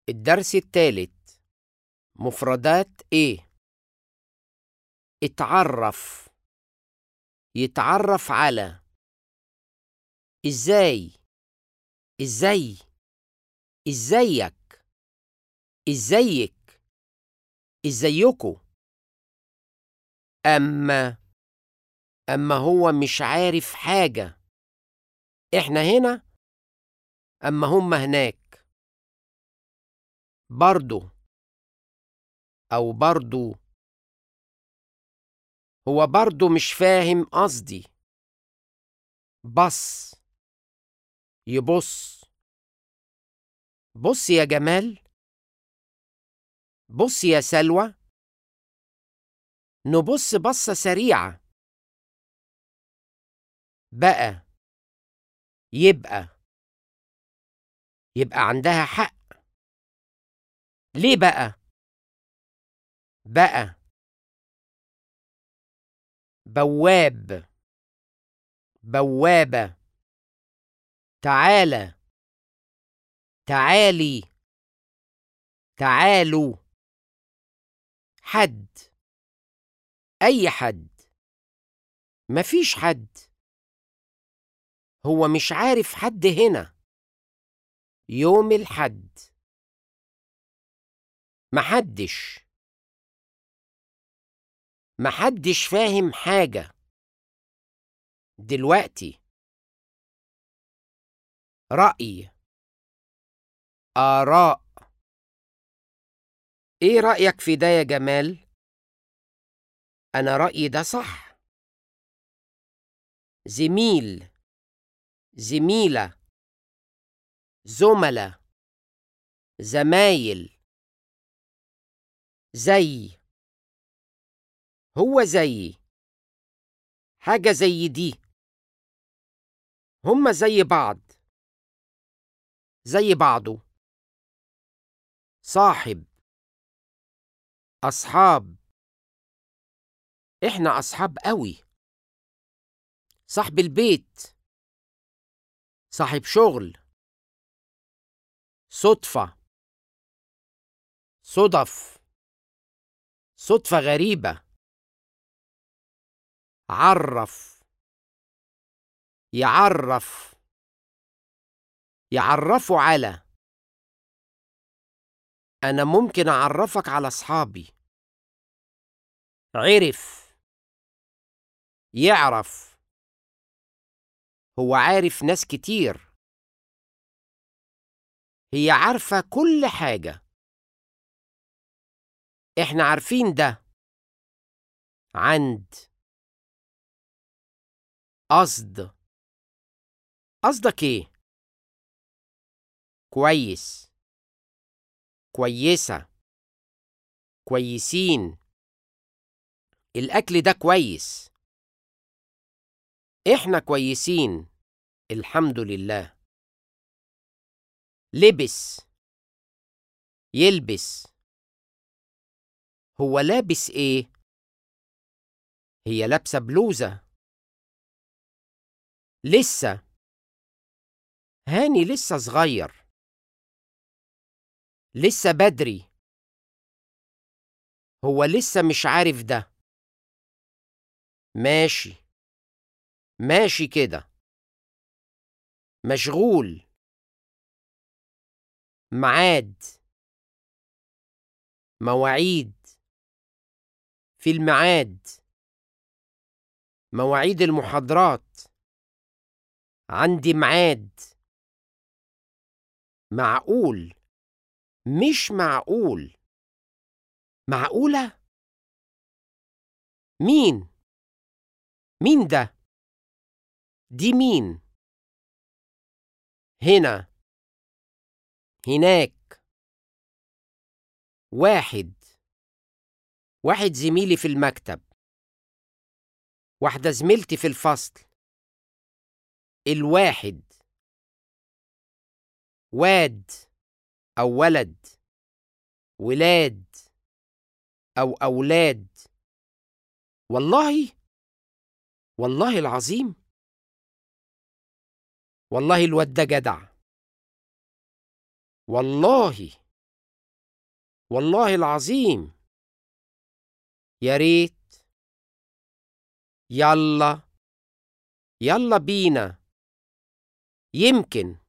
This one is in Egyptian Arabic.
الدرس الثالث مفردات ايه اتعرف يتعرف على ازاي ازاي ازيك ازيك ازيكو اما اما هو مش عارف حاجة احنا هنا اما هم هناك برضو او برضو هو برضو مش فاهم قصدي بص يبص بص يا جمال بص يا سلوى نبص بصة سريعة بقى يبقى يبقى عندها حق ليه بقى بقى بواب بوابة تعالى تعالي تعالوا حد أي حد مفيش حد هو مش عارف حد هنا يوم الحد محدش محدش فاهم حاجة دلوقتي رأي آراء إيه رأيك في ده يا جمال؟ أنا رأيي ده صح زميل زميلة زملاء زمايل زي هو زي حاجة زي دي هما زي بعض زي بعضه صاحب أصحاب إحنا أصحاب قوي صاحب البيت صاحب شغل صدفة صدف صدفة غريبة عرف يعرف يعرفوا على أنا ممكن أعرفك على أصحابي عرف يعرف هو عارف ناس كتير هي عارفة كل حاجة احنا عارفين ده عند قصد قصدك ايه كويس كويسة كويسين الأكل ده كويس إحنا كويسين الحمد لله لبس يلبس هو لابس إيه؟ هي لابسة بلوزة لسه هاني لسه صغير لسه بدري هو لسه مش عارف ده ماشي ماشي كده مشغول معاد مواعيد في الميعاد مواعيد المحاضرات عندي ميعاد معقول مش معقول معقولة؟ مين؟ مين ده؟ دي مين؟ هنا هناك واحد واحد زميلي في المكتب واحدة زميلتي في الفصل الواحد واد أو ولد ولاد أو أولاد والله والله العظيم والله الواد ده جدع والله والله العظيم يا ريت يلا يلا بينا يمكن